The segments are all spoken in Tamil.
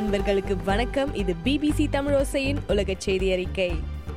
அன்பர்களுக்கு வணக்கம் இது பிபிசி தமிழோசையின் உலக செய்தி அறிக்கை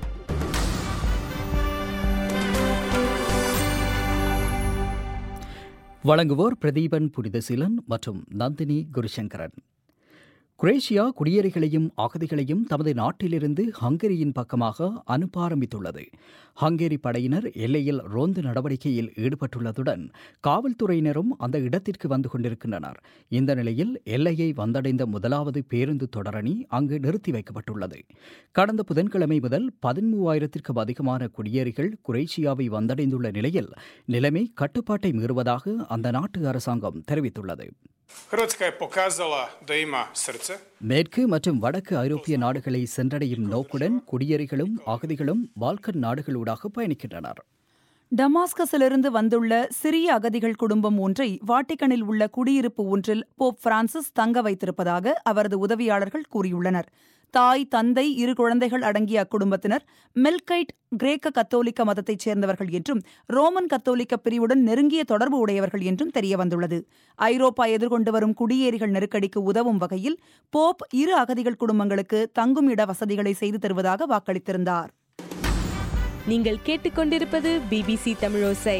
வழங்குவோர் பிரதீபன் புனிதசீலன் மற்றும் நந்தினி குருசங்கரன் குரேஷியா குடியேறிகளையும் அகதிகளையும் தமது நாட்டிலிருந்து ஹங்கேரியின் பக்கமாக அனுப்ப ஆரம்பித்துள்ளது ஹங்கேரி படையினர் எல்லையில் ரோந்து நடவடிக்கையில் ஈடுபட்டுள்ளதுடன் காவல்துறையினரும் அந்த இடத்திற்கு வந்து கொண்டிருக்கின்றனர் இந்த நிலையில் எல்லையை வந்தடைந்த முதலாவது பேருந்து தொடரணி அங்கு நிறுத்தி வைக்கப்பட்டுள்ளது கடந்த புதன்கிழமை முதல் பதிமூவாயிரத்திற்கும் அதிகமான குடியேறிகள் குரேஷியாவை வந்தடைந்துள்ள நிலையில் நிலைமை கட்டுப்பாட்டை மீறுவதாக அந்த நாட்டு அரசாங்கம் தெரிவித்துள்ளது Hrvatska je pokazala da ima srce, மேற்கு மற்றும் வடக்கு ஐரோப்பிய நாடுகளை சென்றடையும் நோக்குடன் குடியேறிகளும் அகதிகளும் பால்கன் நாடுகளூடாக பயணிக்கின்றனர் டமாஸ்கஸிலிருந்து வந்துள்ள சிறிய அகதிகள் குடும்பம் ஒன்றை வாட்டிக்கனில் உள்ள குடியிருப்பு ஒன்றில் போப் பிரான்சிஸ் தங்க வைத்திருப்பதாக அவரது உதவியாளர்கள் கூறியுள்ளனர் தாய் தந்தை இரு குழந்தைகள் அடங்கிய அக்குடும்பத்தினர் மெல்கைட் கிரேக்க கத்தோலிக்க மதத்தைச் சேர்ந்தவர்கள் என்றும் ரோமன் கத்தோலிக்க பிரிவுடன் நெருங்கிய தொடர்பு உடையவர்கள் என்றும் தெரியவந்துள்ளது ஐரோப்பா எதிர்கொண்டு வரும் குடியேறிகள் நெருக்கடிக்கு உதவும் வகையில் போப் இரு அகதிகள் குடும்பங்களுக்கு தங்கும் இட வசதிகளை செய்து தருவதாக வாக்களித்திருந்தார் நீங்கள் கேட்டுக்கொண்டிருப்பது பிபிசி தமிழோசை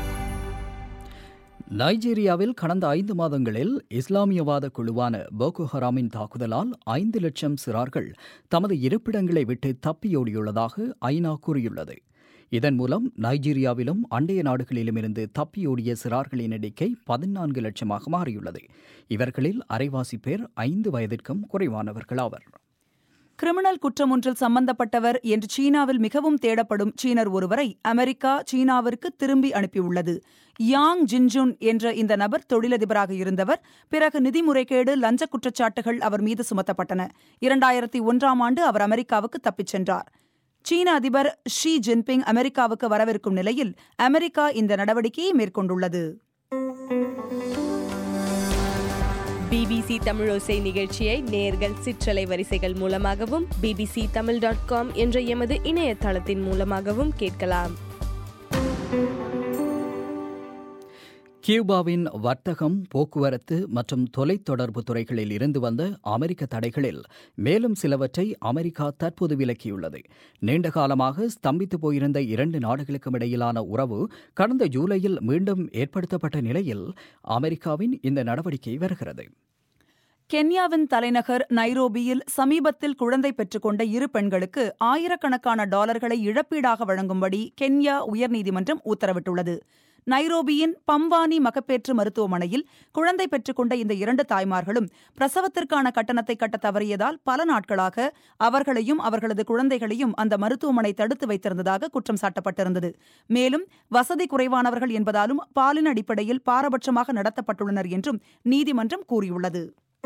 நைஜீரியாவில் கடந்த ஐந்து மாதங்களில் இஸ்லாமியவாத குழுவான போகோ ஹராமின் தாக்குதலால் ஐந்து லட்சம் சிறார்கள் தமது இருப்பிடங்களை விட்டு தப்பியோடியுள்ளதாக ஐநா கூறியுள்ளது இதன் மூலம் நைஜீரியாவிலும் அண்டைய நாடுகளிலுமிருந்து தப்பியோடிய சிறார்களின் எண்ணிக்கை பதினான்கு லட்சமாக மாறியுள்ளது இவர்களில் அரைவாசி பேர் ஐந்து வயதிற்கும் குறைவானவர்களாவர் கிரிமினல் குற்றம் ஒன்றில் சம்பந்தப்பட்டவர் என்று சீனாவில் மிகவும் தேடப்படும் சீனர் ஒருவரை அமெரிக்கா சீனாவிற்கு திரும்பி அனுப்பியுள்ளது யாங் ஜின்ஜுன் என்ற இந்த நபர் தொழிலதிபராக இருந்தவர் பிறகு நிதி முறைகேடு லஞ்ச குற்றச்சாட்டுகள் அவர் மீது சுமத்தப்பட்டன இரண்டாயிரத்தி ஒன்றாம் ஆண்டு அவர் அமெரிக்காவுக்கு தப்பிச் சென்றார் சீன அதிபர் ஷி ஜின்பிங் அமெரிக்காவுக்கு வரவிருக்கும் நிலையில் அமெரிக்கா இந்த நடவடிக்கையை மேற்கொண்டுள்ளது பிபிசி தமிழோசை நிகழ்ச்சியை நேர்கள் சிற்றலை வரிசைகள் மூலமாகவும் பிபிசி தமிழ் டாட் காம் என்ற எமது இணையதளத்தின் மூலமாகவும் கேட்கலாம் கியூபாவின் வர்த்தகம் போக்குவரத்து மற்றும் தொலைத்தொடர்பு துறைகளில் இருந்து வந்த அமெரிக்க தடைகளில் மேலும் சிலவற்றை அமெரிக்கா தற்போது விலக்கியுள்ளது நீண்ட காலமாக ஸ்தம்பித்து போயிருந்த இரண்டு நாடுகளுக்கும் இடையிலான உறவு கடந்த ஜூலையில் மீண்டும் ஏற்படுத்தப்பட்ட நிலையில் அமெரிக்காவின் இந்த நடவடிக்கை வருகிறது கென்யாவின் தலைநகர் நைரோபியில் சமீபத்தில் குழந்தை பெற்றுக்கொண்ட இரு பெண்களுக்கு ஆயிரக்கணக்கான டாலர்களை இழப்பீடாக வழங்கும்படி கென்யா உயர்நீதிமன்றம் உத்தரவிட்டுள்ளது நைரோபியின் பம்பானி மகப்பேற்று மருத்துவமனையில் குழந்தை பெற்றுக்கொண்ட இந்த இரண்டு தாய்மார்களும் பிரசவத்திற்கான கட்டணத்தை கட்ட தவறியதால் பல நாட்களாக அவர்களையும் அவர்களது குழந்தைகளையும் அந்த மருத்துவமனை தடுத்து வைத்திருந்ததாக குற்றம் சாட்டப்பட்டிருந்தது மேலும் வசதி குறைவானவர்கள் என்பதாலும் பாலின அடிப்படையில் பாரபட்சமாக நடத்தப்பட்டுள்ளனர் என்றும் நீதிமன்றம் கூறியுள்ளது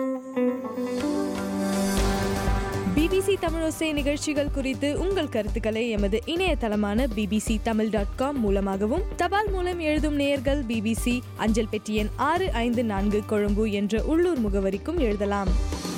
பிபிசி தமிழோசை நிகழ்ச்சிகள் குறித்து உங்கள் கருத்துக்களை எமது இணையதளமான பிபிசி தமிழ் டாட் காம் மூலமாகவும் தபால் மூலம் எழுதும் நேயர்கள் பிபிசி அஞ்சல் பெட்டி எண் ஆறு ஐந்து நான்கு கொழும்பு என்ற உள்ளூர் முகவரிக்கும் எழுதலாம்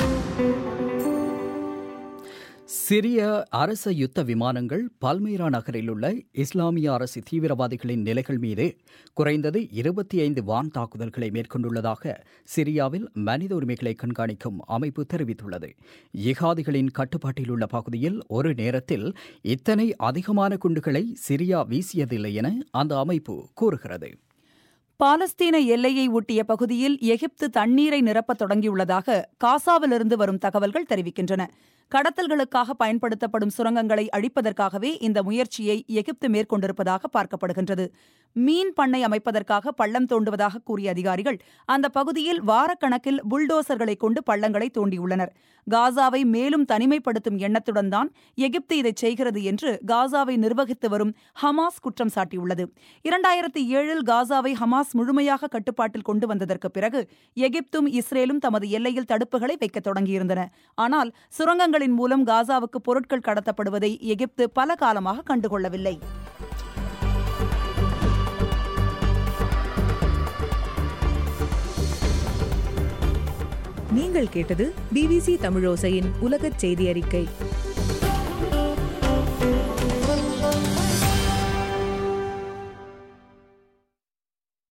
சிரிய அரச யுத்த விமானங்கள் பல்மேரா நகரில் உள்ள இஸ்லாமிய அரசு தீவிரவாதிகளின் நிலைகள் மீது குறைந்தது இருபத்தி ஐந்து வான் தாக்குதல்களை மேற்கொண்டுள்ளதாக சிரியாவில் மனித உரிமைகளை கண்காணிக்கும் அமைப்பு தெரிவித்துள்ளது இகாதிகளின் கட்டுப்பாட்டில் உள்ள பகுதியில் ஒரு நேரத்தில் இத்தனை அதிகமான குண்டுகளை சிரியா வீசியதில்லை என அந்த அமைப்பு கூறுகிறது பாலஸ்தீன எல்லையை ஒட்டிய பகுதியில் எகிப்து தண்ணீரை நிரப்பத் தொடங்கியுள்ளதாக காசாவிலிருந்து வரும் தகவல்கள் தெரிவிக்கின்றன கடத்தல்களுக்காக பயன்படுத்தப்படும் சுரங்கங்களை அழிப்பதற்காகவே இந்த முயற்சியை எகிப்து மேற்கொண்டிருப்பதாக பார்க்கப்படுகின்றது மீன் பண்ணை அமைப்பதற்காக பள்ளம் தோண்டுவதாக கூறிய அதிகாரிகள் அந்த பகுதியில் வாரக்கணக்கில் புல்டோசர்களை கொண்டு பள்ளங்களை தோண்டியுள்ளனர் காசாவை மேலும் தனிமைப்படுத்தும் எண்ணத்துடன் தான் எகிப்து இதை செய்கிறது என்று காசாவை நிர்வகித்து வரும் ஹமாஸ் குற்றம் சாட்டியுள்ளது இரண்டாயிரத்தி ஏழில் காசாவை ஹமாஸ் முழுமையாக கட்டுப்பாட்டில் கொண்டு வந்ததற்கு பிறகு எகிப்தும் இஸ்ரேலும் தமது எல்லையில் தடுப்புகளை வைக்கத் தொடங்கியிருந்தன ஆனால் சுரங்கங்களின் மூலம் காசாவுக்கு பொருட்கள் கடத்தப்படுவதை எகிப்து பல காலமாக கண்டுகொள்ளவில்லை நீங்கள் கேட்டது பிபிசி தமிழோசையின் உலகச் செய்தி அறிக்கை